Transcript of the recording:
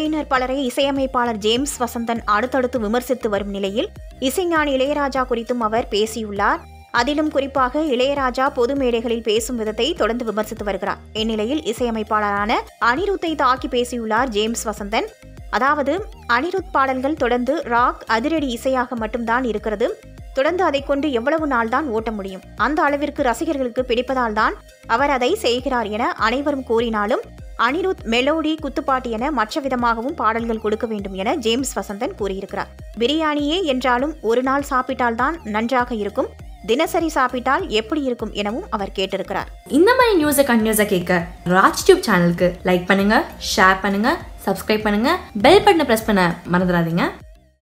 துறையினர் பலரை இசையமைப்பாளர் ஜேம்ஸ் வசந்தன் அடுத்தடுத்து விமர்சித்து வரும் நிலையில் இசைஞானி இளையராஜா குறித்தும் அவர் பேசியுள்ளார் அதிலும் குறிப்பாக இளையராஜா பொது மேடைகளில் பேசும் விதத்தை தொடர்ந்து விமர்சித்து வருகிறார் இந்நிலையில் இசையமைப்பாளரான அனிருத்தை தாக்கி பேசியுள்ளார் ஜேம்ஸ் வசந்தன் அதாவது அனிருத் பாடல்கள் தொடர்ந்து ராக் அதிரடி இசையாக மட்டும்தான் இருக்கிறது தொடர்ந்து அதை கொண்டு எவ்வளவு நாள் தான் ஓட்ட முடியும் அந்த அளவிற்கு ரசிகர்களுக்கு பிடிப்பதால் தான் அவர் அதை செய்கிறார் என அனைவரும் கூறினாலும் அனிருத் மெலோடி குத்துப்பாட்டு என மற்ற விதமாகவும் பாடல்கள் கொடுக்க வேண்டும் என ஜேம்ஸ் வசந்தன் கூறியிருக்கிறார் பிரியாணியே என்றாலும் ஒரு நாள் சாப்பிட்டால்தான் நன்றாக இருக்கும் தினசரி சாப்பிட்டால் எப்படி இருக்கும் எனவும் அவர் கேட்டிருக்கிறார் இந்த மாதிரி நியூஸை கண்டினியூஸாக கேட்க ராஜ் டியூப் சேனலுக்கு லைக் பண்ணுங்க ஷேர் பண்ணுங்க சப்ஸ்கிரைப் பண்ணுங்க பெல் பட்டனை ப்ரெஸ் பண்ண மறந்துடாதீங்க